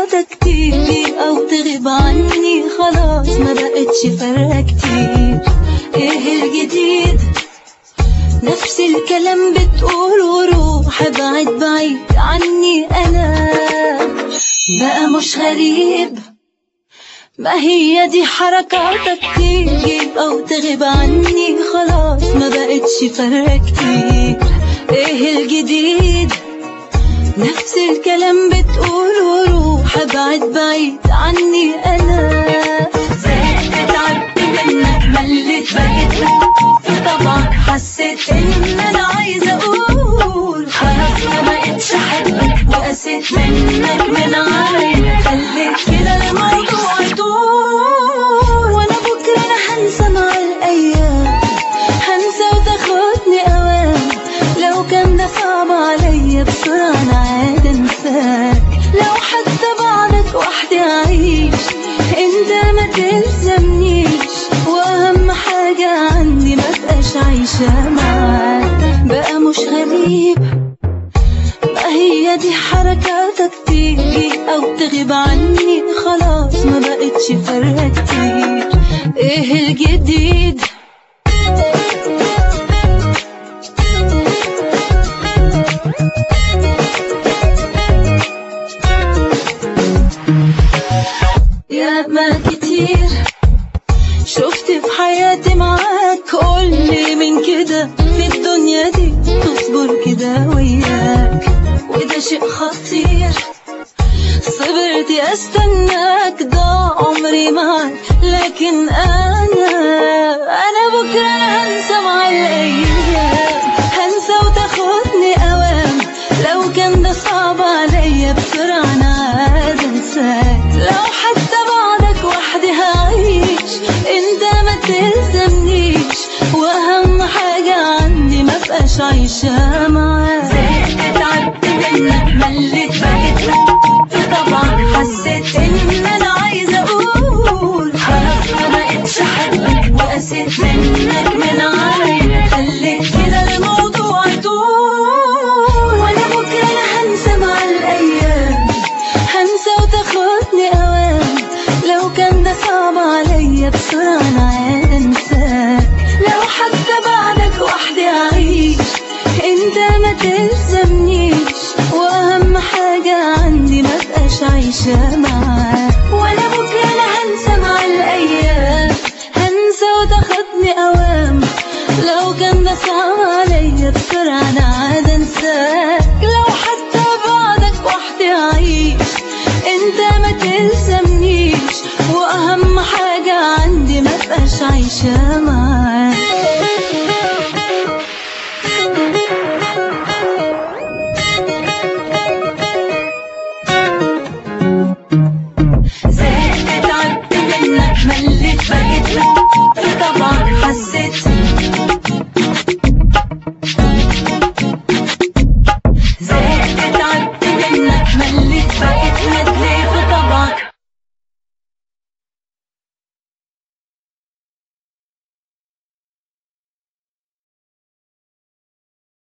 حركاتك تيجي او تغيب عني خلاص ما بقتش فارقة كتير ايه الجديد نفس الكلام بتقول وروح ابعد بعيد عني انا بقى مش غريب ما هي دي حركاتك تيجي او تغيب عني خلاص ما بقتش فارقة كتير ايه الجديد نفس الكلام بتقول وروح ابعد بعيد عني انا زهقت تعبت منك مليت بقيت طبعا حسيت ان انا عايزه اقول خلاص ما بقتش احبك وقسيت منك من عين خليت كده الموضوع يطول وانا بكره انا هنسى مع الايام هنسى وتاخدني اوام لو كان ده صعب عليا بسرعه انا عاد انساك لو حتى بعدك وحدي اعيش انت ما تلزمنيش واهم حاجه عندي ما بقاش عايشه معاك بقى مش غريب ما هي دي حركاتك تيجي او تغيب عني خلاص ما بقتش فارقه كتير ايه الجديد يا ما كتير شفت في حياتي معاك قولي من كده في الدنيا دي تصبر كده وياك وده شيء خطير صبرت استناك ضاع عمري معاك لكن انا انا بكره انا هنسى مع الايام هنسى وتاخدني اوام لو كان ده صعب عليا بسرعه انا عاد انساك لو حتى بعدك وحدي هعيش انت ما تلزمنيش واهم حاجه عندي ما بقاش عايشه معاك زهقت تعبت منك مليت بقيت طبعا حسيت ان انا عايزه اقول خلاص ما بقتش احبك وقسيت منك من عين خليت كده الموضوع يطول وانا بكره انا هنسى مع الايام هنسى وتاخدني اوام لو كان ده صعب عليا بسرعه انا عاد انساك لو حتى بعدك وحدي اعيش انت ما تلزمنيش واهم حاجه عندي ما بقاش عايشه معاك وانا بكره انا هنسى مع الايام هنسى وتاخدني اوام لو كان ده صعب عليا بسرعه انا عاد انساك لو حتى بعدك وحدي اعيش انت ما تلزمنيش واهم حاجه عندي ما بقاش عايشه معاك